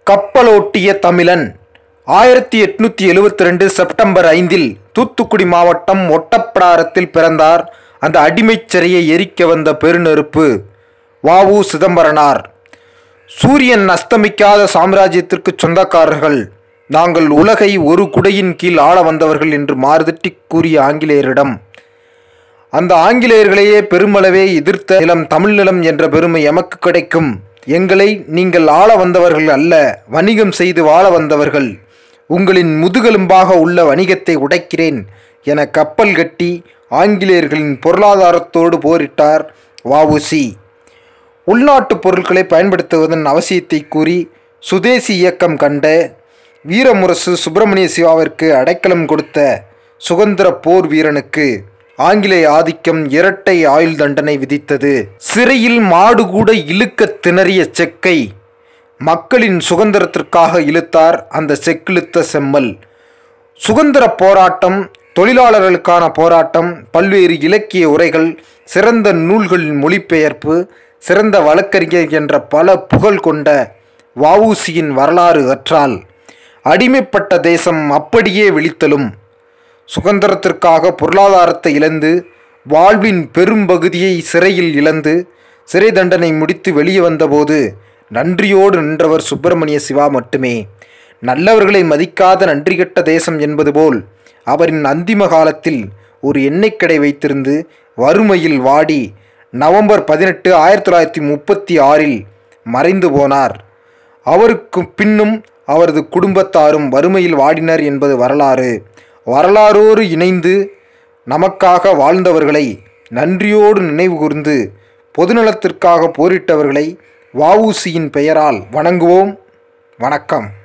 கப்பலோட்டிய தமிழன் ஆயிரத்தி எட்நூத்தி எழுவத்தி ரெண்டு செப்டம்பர் ஐந்தில் தூத்துக்குடி மாவட்டம் ஒட்டப்பிடாரத்தில் பிறந்தார் அந்த அடிமைச் சிறையை எரிக்க வந்த பெருநெருப்பு வாவு சிதம்பரனார் சூரியன் அஸ்தமிக்காத சாம்ராஜ்யத்திற்கு சொந்தக்காரர்கள் நாங்கள் உலகை ஒரு குடையின் கீழ் ஆள வந்தவர்கள் என்று மாறுதட்டி கூறிய ஆங்கிலேயரிடம் அந்த ஆங்கிலேயர்களையே பெருமளவே எதிர்த்த நிலம் தமிழ் நிலம் என்ற பெருமை எமக்கு கிடைக்கும் எங்களை நீங்கள் ஆள வந்தவர்கள் அல்ல வணிகம் செய்து வாழ வந்தவர்கள் உங்களின் முதுகெலும்பாக உள்ள வணிகத்தை உடைக்கிறேன் என கப்பல் கட்டி ஆங்கிலேயர்களின் பொருளாதாரத்தோடு போரிட்டார் வஉசி உள்நாட்டு பொருட்களை பயன்படுத்துவதன் அவசியத்தை கூறி சுதேசி இயக்கம் கண்ட வீரமுரசு சுப்பிரமணிய சிவாவிற்கு அடைக்கலம் கொடுத்த சுதந்திர போர் வீரனுக்கு ஆங்கிலேய ஆதிக்கம் இரட்டை ஆயுள் தண்டனை விதித்தது சிறையில் மாடு கூட இழுக்க திணறிய செக்கை மக்களின் சுதந்திரத்திற்காக இழுத்தார் அந்த செக்கிழுத்த செம்மல் சுதந்திர போராட்டம் தொழிலாளர்களுக்கான போராட்டம் பல்வேறு இலக்கிய உரைகள் சிறந்த நூல்களின் மொழிபெயர்ப்பு சிறந்த வழக்கறிஞர் என்ற பல புகழ் கொண்ட வஉசியின் வரலாறு அற்றால் அடிமைப்பட்ட தேசம் அப்படியே விழித்தலும் சுதந்திரத்திற்காக பொருளாதாரத்தை இழந்து வாழ்வின் பெரும்பகுதியை சிறையில் இழந்து சிறை தண்டனை முடித்து வெளியே வந்தபோது நன்றியோடு நின்றவர் சுப்பிரமணிய சிவா மட்டுமே நல்லவர்களை மதிக்காத நன்றி கெட்ட தேசம் என்பது போல் அவரின் அந்திம காலத்தில் ஒரு எண்ணெய் கடை வைத்திருந்து வறுமையில் வாடி நவம்பர் பதினெட்டு ஆயிரத்தி தொள்ளாயிரத்தி முப்பத்தி ஆறில் மறைந்து போனார் அவருக்கு பின்னும் அவரது குடும்பத்தாரும் வறுமையில் வாடினர் என்பது வரலாறு வரலாறோடு இணைந்து நமக்காக வாழ்ந்தவர்களை நன்றியோடு நினைவு கூர்ந்து பொதுநலத்திற்காக போரிட்டவர்களை வஉசியின் பெயரால் வணங்குவோம் வணக்கம்